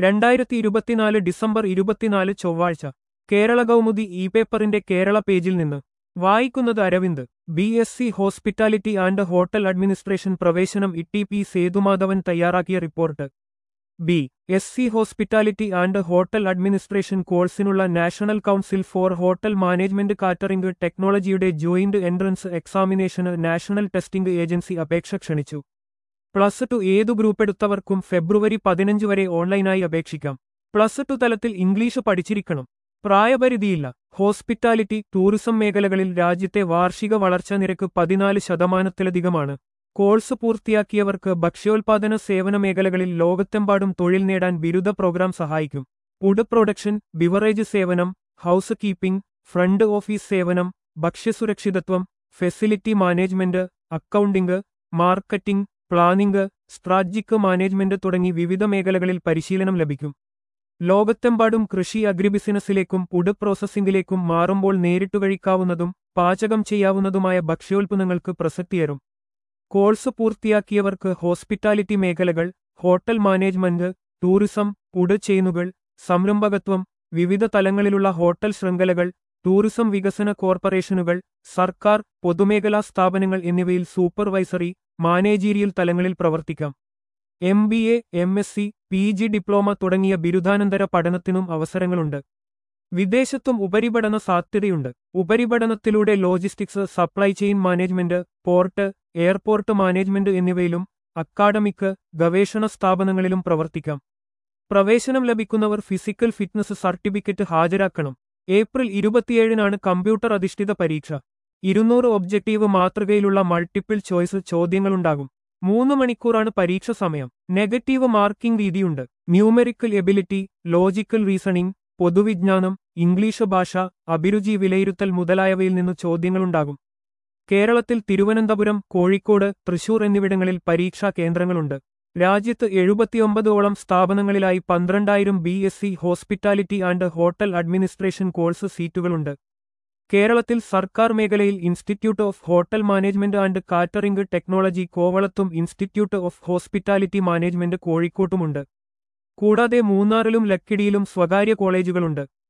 രണ്ടായിരത്തി ഇരുപത്തിനാല് ഡിസംബർ ഇരുപത്തിനാല് ചൊവ്വാഴ്ച കേരള കൗമുദി ഇ പേപ്പറിന്റെ കേരള പേജിൽ നിന്ന് വായിക്കുന്നത് Aravind B S C hospitality and hotel administration പ്രവേശനം ഇ പി സേതുമാധവൻ തയ്യാറാക്കിയ report B S C hospitality and hotel administration കോഴ്സിനുള്ള national council for hotel management catering ടെക്നോളജിയുടെ ജോയിന്റ് എൻട്രൻസ് എക്സാമിനേഷന് നാഷണൽ ടെസ്റ്റിംഗ് ഏജൻസി അപേക്ഷ ക്ഷണിച്ചു പ്ലസ് ടു ഏതു ഗ്രൂപ്പെടുത്തവർക്കും ഫെബ്രുവരി പതിനഞ്ച് വരെ ഓൺലൈനായി അപേക്ഷിക്കാം പ്ലസ് ടു തലത്തിൽ ഇംഗ്ലീഷ് പഠിച്ചിരിക്കണം പ്രായപരിധിയില്ല ഹോസ്പിറ്റാലിറ്റി ടൂറിസം മേഖലകളിൽ രാജ്യത്തെ വാർഷിക വളർച്ചാ നിരക്ക് പതിനാല് ശതമാനത്തിലധികമാണ് കോഴ്സ് പൂർത്തിയാക്കിയവർക്ക് ഭക്ഷ്യോൽപാദന സേവന മേഖലകളിൽ ലോകത്തെമ്പാടും തൊഴിൽ നേടാൻ ബിരുദ പ്രോഗ്രാം സഹായിക്കും ഫുഡ് പ്രൊഡക്ഷൻ ബിവറേജ് സേവനം ഹൗസ് കീപ്പിംഗ് ഫ്രണ്ട് ഓഫീസ് സേവനം ഭക്ഷ്യസുരക്ഷിതത്വം facility management accounting marketing planning strategic management തുടങ്ങി വിവിധ മേഖലകളിൽ പരിശീലനം ലഭിക്കും ലോകത്തെമ്പാടും കൃഷി അഗ്രിബിസിനസ്സിലേക്കും ഫുഡ് പ്രോസസ്സിംഗിലേക്കും മാറുമ്പോൾ നേരിട്ടു കഴിക്കാവുന്നതും പാചകം ചെയ്യാവുന്നതുമായ ഭക്ഷ്യോൽപ്പന്നങ്ങൾക്ക് പ്രസക്തിയേറും കോഴ്സ് പൂർത്തിയാക്കിയവർക്ക് ഹോസ്പിറ്റാലിറ്റി മേഖലകൾ ഹോട്ടൽ മാനേജ്മെന്റ് ടൂറിസം ഫുഡ് ചെയിനുകൾ സംരംഭകത്വം വിവിധ തലങ്ങളിലുള്ള ഹോട്ടൽ ശൃംഖലകൾ ടൂറിസം വികസന കോർപ്പറേഷനുകൾ സർക്കാർ പൊതുമേഖലാ സ്ഥാപനങ്ങൾ എന്നിവയിൽ സൂപ്പർവൈസറി മാനേജീരിയൽ തലങ്ങളിൽ പ്രവർത്തിക്കാം M B A M S C P G diploma തുടങ്ങിയ ബിരുദാനന്തര പഠനത്തിനും അവസരങ്ങളുണ്ട് വിദേശത്തും ഉപരിപഠന സാധ്യതയുണ്ട് ഉപരിപഠനത്തിലൂടെ logistics supply chain management port airport management എന്നിവയിലും അക്കാഡമിക് ഗവേഷണ സ്ഥാപനങ്ങളിലും പ്രവർത്തിക്കാം പ്രവേശനം ലഭിക്കുന്നവർ ഫിസിക്കൽ ഫിറ്റ്നസ് സർട്ടിഫിക്കറ്റ് ഹാജരാക്കണം ഏപ്രിൽ ഇരുപത്തിയേഴിനാണ് കമ്പ്യൂട്ടർ അധിഷ്ഠിത പരീക്ഷ ഇരുന്നൂറ് ഒബ്ജക്റ്റീവ് മാതൃകയിലുള്ള മൾട്ടിപ്പിൾ ചോയ്സ് ചോദ്യങ്ങളുണ്ടാകും മൂന്ന് മണിക്കൂറാണ് പരീക്ഷ സമയം നെഗറ്റീവ് മാർക്കിംഗ് രീതിയുണ്ട് ന്യൂമെറിക്കൽ എബിലിറ്റി ലോജിക്കൽ റീസണിംഗ് പൊതുവിജ്ഞാനം ഇംഗ്ലീഷ് ഭാഷ അഭിരുചി വിലയിരുത്തൽ മുതലായവയിൽ നിന്ന് ചോദ്യങ്ങളുണ്ടാകും കേരളത്തിൽ തിരുവനന്തപുരം കോഴിക്കോട് തൃശൂർ എന്നിവിടങ്ങളിൽ പരീക്ഷാ കേന്ദ്രങ്ങളുണ്ട് രാജ്യത്ത് എഴുപത്തിയൊമ്പതോളം സ്ഥാപനങ്ങളിലായി പന്ത്രണ്ടായിരം B S C hospitality and hotel administration course സീറ്റുകളുണ്ട് കേരളത്തിൽ സർക്കാർ മേഖലയിൽ institute of hotel management and catering technology കോവളത്തും ഇൻസ്റ്റിറ്റ്യൂട്ട് ഓഫ് ഹോസ്പിറ്റാലിറ്റി മാനേജ്മെന്റ് കോഴിക്കോട്ടുമുണ്ട് കൂടാതെ മൂന്നാറിലും ലക്കിടിയിലും സ്വകാര്യ കോളേജുകളുണ്ട്